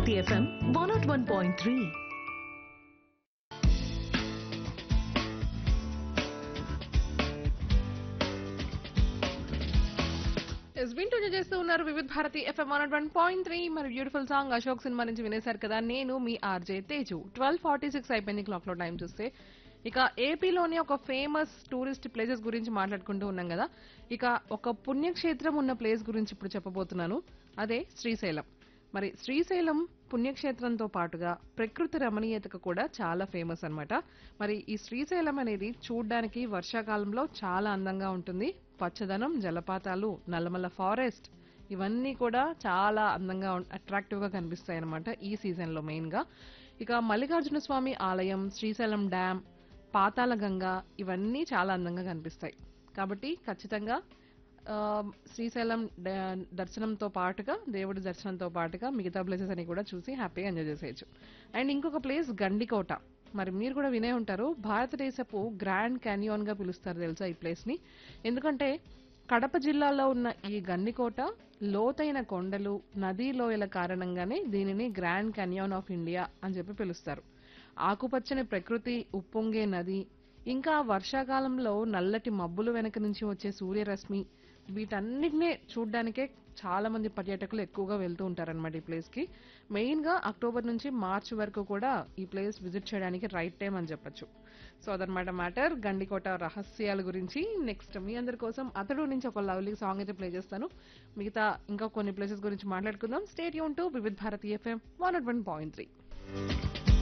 Bharati FM one nought one point three ఎస్ వింటూ చేస్తూ ఉన్నారు Vividh Bharati FM one one point three మరి బ్యూటిఫుల్ సాంగ్ అశోక్ సినిమా నుంచి వినేశారు కదా నేను మీ RJ Teju twelve forty six అయిపోయింది క్లాక్ లో టైం చూస్తే ఇక ఏపీలోని ఒక ఫేమస్ టూరిస్ట్ ప్లేసెస్ గురించి మాట్లాడుకుంటూ ఉన్నాం కదా ఇక ఒక పుణ్యక్షేత్రం ఉన్న ప్లేస్ గురించి ఇప్పుడు చెప్పబోతున్నాను అదే శ్రీశైలం మరి శ్రీశైలం పుణ్యక్షేత్రంతో పాటుగా ప్రకృతి రమణీయతకు కూడా చాలా ఫేమస్ అన్నమాట మరి ఈ శ్రీశైలం అనేది చూడ్డానికి వర్షాకాలంలో చాలా అందంగా ఉంటుంది పచ్చదనం జలపాతాలు నల్లమల్ల ఫారెస్ట్ ఇవన్నీ కూడా చాలా అందంగా అట్రాక్టివ్ గా కనిపిస్తాయి అనమాట ఈ సీజన్ లో మెయిన్ గా ఇక మల్లికార్జున స్వామి ఆలయం శ్రీశైలం డ్యామ్ పాతాళ గంగ ఇవన్నీ చాలా అందంగా కనిపిస్తాయి కాబట్టి ఖచ్చితంగా ఆ, శ్రీశైలం ద- దర్శనంతో పాటుగా దేవుడి దర్శనంతో పాటుగా మిగతా ప్లేసెస్ అని కూడా చూసి హ్యాపీగా ఎంజాయ్ చేసేయచ్చు అండ్ ఇంకొక ప్లేస్ గండికోట మరి మీరు కూడా వినే ఉంటారు భారతదేశపు గ్రాండ్ క్యానియాన్ గా పిలుస్తారు తెలుసా ఈ ప్లేస్ ని ఎందుకంటే కడప జిల్లాలో ఉన్న ఈ గండికోట లోతైన కొండలు నదీ లోయల కారణంగానే దీనిని గ్రాండ్ క్యానియాన్ ఆఫ్ ఇండియా అని చెప్పి పిలుస్తారు ఆకుపచ్చని ప్రకృతి ఉప్పొంగే నది ఇంకా వర్షాకాలంలో నల్లటి మబ్బులు వెనక నుంచి వచ్చే సూర్యరశ్మి వీటన్నిటినీ చూడ్డానికే చాలా మంది పర్యాటకులు ఎక్కువగా వెళ్తూ ఉంటారన్నమాట ఈ ప్లేస్ కి మెయిన్ గా అక్టోబర్ నుంచి మార్చ్ వరకు కూడా ఈ ప్లేస్ విజిట్ చేయడానికి రైట్ టైం అని చెప్పొచ్చు సో అదనమాట మ్యాటర్ గండికోట రహస్యాల గురించి నెక్స్ట్ మీ అందరి కోసం అతడు నుంచి ఒక లవ్లీ సాంగ్ అయితే ప్లే చేస్తాను మిగతా ఇంకా కొన్ని ప్లేసెస్ గురించి మాట్లాడుకుందాం స్టేట్ యూన్ to Vividh Bharati FM one one point three